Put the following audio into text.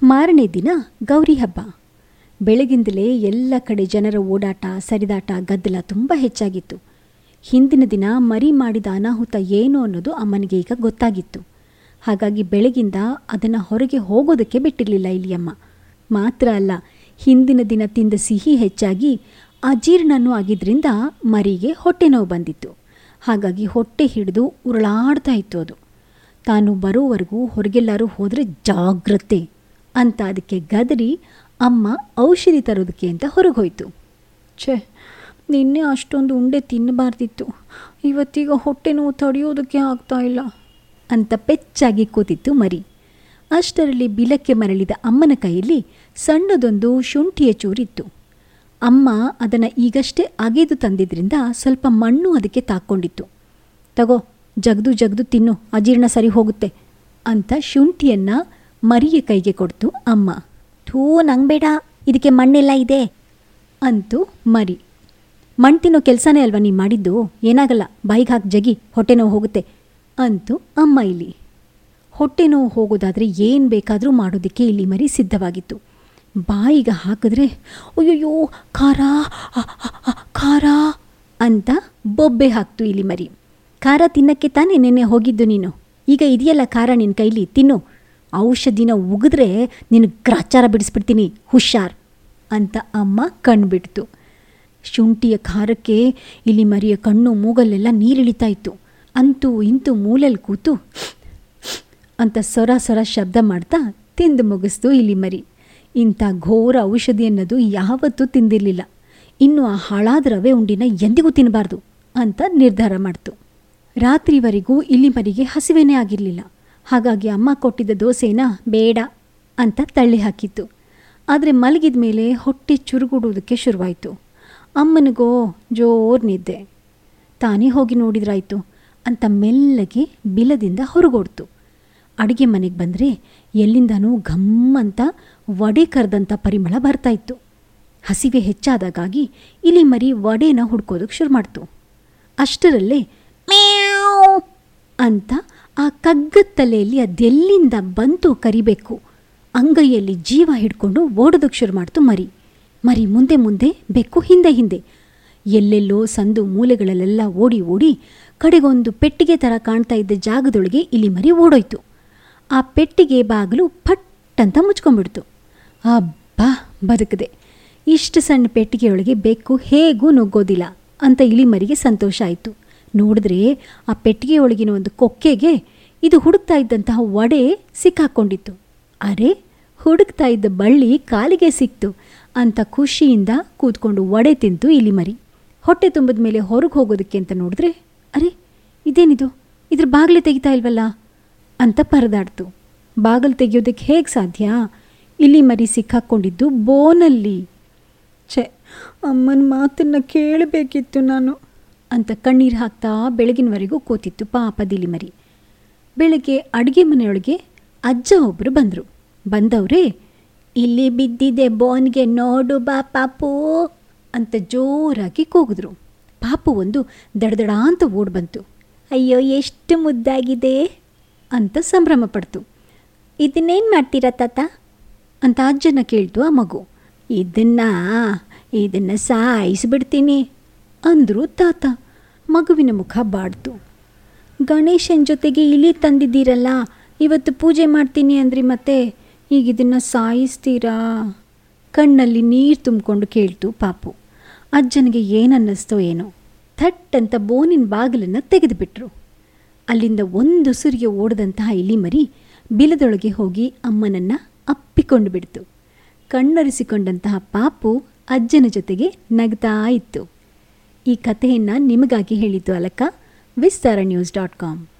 ಮಾರನೇ ದಿನ ಗೌರಿ ಹಬ್ಬ ಬೆಳಗಿಂದಲೇ ಎಲ್ಲ ಕಡೆ ಜನರ ಓಡಾಟ ಸರಿದಾಟ ಗದ್ದಲ ತುಂಬ ಹೆಚ್ಚಾಗಿತ್ತು ಹಿಂದಿನ ದಿನ ಮರಿ ಮಾಡಿದ ಅನಾಹುತ ಏನು ಅನ್ನೋದು ಅಮ್ಮನಿಗೆ ಈಗ ಗೊತ್ತಾಗಿತ್ತು ಹಾಗಾಗಿ ಬೆಳಗಿಂದ ಅದನ್ನು ಹೊರಗೆ ಹೋಗೋದಕ್ಕೆ ಬಿಟ್ಟಿರಲಿಲ್ಲ ಇಲಿಯಮ್ಮ ಮಾತ್ರ ಅಲ್ಲ ಹಿಂದಿನ ದಿನ ತಿಂದ ಸಿಹಿ ಹೆಚ್ಚಾಗಿ ಅಜೀರ್ಣನೂ ಆಗಿದ್ದರಿಂದ ಮರಿಗೆ ಹೊಟ್ಟೆ ನೋವು ಬಂದಿತ್ತು ಹಾಗಾಗಿ ಹೊಟ್ಟೆ ಹಿಡಿದು ಉರುಳಾಡ್ತಾ ಇತ್ತು ಅದು ತಾನು ಬರೋವರೆಗೂ ಹೊರಗೆಲ್ಲರೂ ಹೋದರೆ ಜಾಗ್ರತೆ ಅಂತ ಅದಕ್ಕೆ ಗದರಿ ಅಮ್ಮ ಔಷಧಿ ತರೋದಕ್ಕೆ ಅಂತ ಹೊರಗೆ ಹೋಯಿತು ಛೇ ನಿನ್ನೆ ಅಷ್ಟೊಂದು ಉಂಡೆ ತಿನ್ನಬಾರ್ದಿತ್ತು ಇವತ್ತೀಗ ಹೊಟ್ಟೆ ನೋವು ತಡೆಯೋದಕ್ಕೆ ಆಗ್ತಾ ಇಲ್ಲ ಅಂತ ಪೆಚ್ಚಾಗಿ ಕೂತಿತ್ತು ಮರಿ ಅಷ್ಟರಲ್ಲಿ ಬಿಲಕ್ಕೆ ಮರಳಿದ ಅಮ್ಮನ ಕೈಯಲ್ಲಿ ಸಣ್ಣದೊಂದು ಶುಂಠಿಯ ಚೂರಿತ್ತು ಅಮ್ಮ ಅದನ್ನು ಈಗಷ್ಟೇ ಅಗೆದು ತಂದಿದ್ರಿಂದ ಸ್ವಲ್ಪ ಮಣ್ಣು ಅದಕ್ಕೆ ತಾಕ್ಕೊಂಡಿತ್ತು ತಗೋ ಜಗ್ದು ಜಗ್ದು ತಿನ್ನು ಅಜೀರ್ಣ ಸರಿ ಹೋಗುತ್ತೆ ಅಂತ ಶುಂಠಿಯನ್ನ ಮರಿಯ ಕೈಗೆ ಕೊಡ್ತು ಅಮ್ಮ ಥೂ ನಂಗೆ ಬೇಡ ಇದಕ್ಕೆ ಮಣ್ಣೆಲ್ಲ ಇದೆ ಅಂತು ಮರಿ ಮಣ್ಣು ತಿನ್ನೋ ಕೆಲಸನೇ ಅಲ್ವಾ ನೀ ಮಾಡಿದ್ದು ಏನಾಗಲ್ಲ ಬಾಯಿಗೆ ಹಾಕಿ ಜಗಿ ಹೊಟ್ಟೆ ನೋವು ಹೋಗುತ್ತೆ ಅಂತು ಅಮ್ಮ ಇಲ್ಲಿ ಹೊಟ್ಟೆ ನೋವು ಹೋಗೋದಾದರೆ ಏನು ಬೇಕಾದರೂ ಮಾಡೋದಕ್ಕೆ ಇಲ್ಲಿ ಮರಿ ಸಿದ್ಧವಾಗಿತ್ತು ಬಾಯಿಗೆ ಹಾಕಿದ್ರೆ ಅಯ್ಯಯ್ಯೋ ಖಾರ ಆ, ಆ, ಆ, ಖಾರ ಅಂತ ಬೊಬ್ಬೆ ಹಾಕ್ತು ಇಲ್ಲಿ ಮರಿ ಖಾರ ತಿನ್ನಕ್ಕೆ ತಾನೇ ನೆನ್ನೆ ಹೋಗಿದ್ದು ನೀನು ಈಗ ಇದೆಯಲ್ಲ ಖಾರ ನಿನ್ನ ಕೈಲಿ ತಿನ್ನು ಔಷಧಿನ ಉಗಿದ್ರೆ ನಿನಗೆ ಗ್ರಾಚಾರ ಬಿಡಿಸ್ಬಿಡ್ತೀನಿ ಹುಷಾರ್ ಅಂತ ಅಮ್ಮ ಕಣ್ಬಿಡ್ತು ಶುಂಠಿಯ ಖಾರಕ್ಕೆ ಇಲ್ಲಿ ಮರಿಯ ಕಣ್ಣು ಮೂಗಲ್ಲೆಲ್ಲ ನೀರಿಳಿತಾ ಇತ್ತು ಅಂತೂ ಇಂತೂ ಮೂಲೆಯಲ್ಲಿ ಕೂತು ಅಂತ ಸೊರ ಸೊರ ಶಬ್ದ ಮಾಡ್ತಾ ತಿಂದು ಮುಗಿಸ್ತು ಇಲ್ಲಿ ಮರಿ ಇಂಥ ಘೋರ ಔಷಧಿ ಅನ್ನೋದು ಯಾವತ್ತೂ ತಿಂದಿರಲಿಲ್ಲ ಇನ್ನು ಆ ಹಾಳಾದ ರವೆ ಉಂಡಿನ ಎಂದಿಗೂ ತಿನ್ನಬಾರ್ದು ಅಂತ ನಿರ್ಧಾರ ಮಾಡ್ತು ರಾತ್ರಿವರೆಗೂ ಇಲ್ಲಿ ಮರಿಗೆ ಹಸಿವೆನೇ ಆಗಿರಲಿಲ್ಲ ಹಾಗಾಗಿ ಅಮ್ಮ ಕೊಟ್ಟಿದ್ದ ದೋಸೆನ ಬೇಡ ಅಂತ ತಳ್ಳಿ ಹಾಕಿತ್ತು ಆದರೆ ಮಲಗಿದ ಮೇಲೆ ಹೊಟ್ಟೆ ಚುರುಗುಡುವುದಕ್ಕೆ ಶುರುವಾಯಿತು ಅಮ್ಮನಿಗೋ ಜೋರ್ ನಿದ್ದೆ ತಾನೇ ಹೋಗಿ ನೋಡಿದ್ರಾಯ್ತು ಅಂತ ಮೆಲ್ಲಗೆ ಬಿಲದಿಂದ ಹೊರಗೋಡ್ತು ಅಡುಗೆ ಮನೆಗೆ ಬಂದರೆ ಎಲ್ಲಿಂದನೂ ಘಮ್ ಅಂತ ವಡೆ ಕರೆದಂಥ ಪರಿಮಳ ಬರ್ತಾ ಇತ್ತು ಹಸಿವೆ ಹೆಚ್ಚಾದಾಗಾಗಿ ಇಲಿ ಮರಿ ವಡೆನ ಹುಡ್ಕೋದಕ್ಕೆ ಶುರು ಮಾಡ್ತು ಅಷ್ಟರಲ್ಲೇ ಮ್ಯಾವ್ ಅಂತ ಆ ಕಗ್ಗದ ತಲೆಯಲ್ಲಿ ಅದೆಲ್ಲಿಂದ ಬಂತು ಕರಿಬೇಕು ಅಂಗೈಯಲ್ಲಿ ಜೀವ ಹಿಡ್ಕೊಂಡು ಓಡೋದಕ್ಕೆ ಶುರು ಮಾಡ್ತು ಮರಿ ಮರಿ ಮುಂದೆ ಮುಂದೆ ಬೆಕ್ಕು ಹಿಂದೆ ಹಿಂದೆ ಎಲ್ಲೆಲ್ಲೋ ಸಂದು ಮೂಲೆಗಳಲ್ಲೆಲ್ಲ ಓಡಿ ಓಡಿ ಕಡೆಗೊಂದು ಪೆಟ್ಟಿಗೆ ಥರ ಕಾಣ್ತಾ ಇದ್ದ ಜಾಗದೊಳಗೆ ಇಲಿ ಮರಿ ಓಡೋಯ್ತು ಆ ಪೆಟ್ಟಿಗೆ ಬಾಗಿಲು ಫಟ್ ಅಂತ ಮುಚ್ಕೊಂಡ್ಬಿಡ್ತು ಅಬ್ಬಾ ಬದುಕದೆ ಇಷ್ಟು ಸಣ್ಣ ಪೆಟ್ಟಿಗೆಯೊಳಗೆ ಬೆಕ್ಕು ಹೇಗೂ ನುಗ್ಗೋದಿಲ್ಲ ಅಂತ ಇಳಿಮರಿಗೆ ಸಂತೋಷ ಆಯಿತು ನೋಡಿದ್ರೆ ಆ ಪೆಟ್ಟಿಗೆಯೊಳಗಿನ ಒಂದು ಕೊಕ್ಕೆಗೆ ಇದು ಹುಡುಕ್ತಾ ಇದ್ದಂತಹ ವಡೆ ಸಿಕ್ಕಾಕೊಂಡಿತ್ತು ಅರೆ ಹುಡುಕ್ತಾ ಇದ್ದ ಬಳ್ಳಿ ಕಾಲಿಗೆ ಸಿಕ್ತು ಅಂತ ಖುಷಿಯಿಂದ ಕೂತ್ಕೊಂಡು ವಡೆ ತಿಂತು ಇಲಿಮರಿ ಹೊಟ್ಟೆ ತುಂಬಿದ ಮೇಲೆ ಹೊರಗೆ ಹೋಗೋದಕ್ಕೆ ಅಂತ ನೋಡಿದ್ರೆ ಅರೆ ಇದೇನಿದು ಇದ್ರ ಬಾಗಿಲು ತೆಗಿತಾ ಇಲ್ವಲ್ಲ ಅಂತ ಪರದಾಡ್ತು ಬಾಗಿಲು ತೆಗೆಯೋದಕ್ಕೆ ಹೇಗೆ ಸಾಧ್ಯ ಇಲ್ಲಿ ಮರಿ ಸಿಕ್ಕಾಕ್ಕೊಂಡಿದ್ದು ಬೋನಲ್ಲಿ ಛೆ ಅಮ್ಮನ ಮಾತನ್ನು ಕೇಳಬೇಕಿತ್ತು ನಾನು ಅಂತ ಕಣ್ಣೀರು ಹಾಕ್ತಾ ಬೆಳಗಿನವರೆಗೂ ಕೂತಿತ್ತು ಪಾಪ ದಿಲಿಮರಿ ಬೆಳಗ್ಗೆ ಅಡುಗೆ ಮನೆಯೊಳಗೆ ಅಜ್ಜ ಒಬ್ಬರು ಬಂದರು ಬಂದವರೇ ಇಲ್ಲಿ ಬಿದ್ದಿದೆ ಬೋನ್ಗೆ ನೋಡು ಬಾ ಪಾಪು ಅಂತ ಜೋರಾಗಿ ಕೂಗಿದ್ರು ಪಾಪು ಒಂದು ದಡದಡ ಅಂತ ಓಡ್ ಬಂತು ಅಯ್ಯೋ ಎಷ್ಟು ಮುದ್ದಾಗಿದೆ ಅಂತ ಸಂಭ್ರಮ ಪಡ್ತು ಇದನ್ನೇನು ಮಾಡ್ತೀರಾ ತಾತ ಅಂತ ಅಜ್ಜನ ಕೇಳ್ತು ಆ ಮಗು ಇದನ್ನ ಇದನ್ನ ಸಾಯಿಸ್ಬಿಡ್ತೀನಿ ಅಂದರು ತಾತ ಮಗುವಿನ ಮುಖ ಬಾಡ್ತು ಗಣೇಶನ ಜೊತೆಗೆ ಇಲಿ ತಂದಿದ್ದೀರಲ್ಲ ಇವತ್ತು ಪೂಜೆ ಮಾಡ್ತೀನಿ ಅಂದ್ರಿ ಮತ್ತೆ ಈಗ ಇದನ್ನು ಸಾಯಿಸ್ತೀರಾ ಕಣ್ಣಲ್ಲಿ ನೀರು ತುಂಬಿಕೊಂಡು ಕೇಳ್ತು ಪಾಪು ಅಜ್ಜನಿಗೆ ಏನನ್ನಿಸ್ತೋ ಏನೋ ಥಟ್ ಅಂತ ಬೋನಿನ ಬಾಗಿಲನ್ನು ತೆಗೆದುಬಿಟ್ರು ಅಲ್ಲಿಂದ ಒಂದು ಸುರಿಗೆ ಓಡದಂತಹ ಇಲಿಮರಿ ಬಿಲದೊಳಗೆ ಹೋಗಿ ಅಮ್ಮನನ್ನ ಅಪ್ಪಿಕೊಂಡು ಬಿಡ್ತು ಕಣ್ಣರಿಸಿಕೊಂಡಂತಹ ಪಾಪು ಅಜ್ಜನ ಜೊತೆಗೆ ನಗ್ತಾ ಇತ್ತು ಈ ಕಥೆಯನ್ನು ನಿಮಗಾಗಿ ಹೇಳಿದ್ದು ಅಲಕ್ಕ ವಿಸ್ತಾರ ನ್ಯೂಸ್ ಡಾಟ್ ಕಾಮ್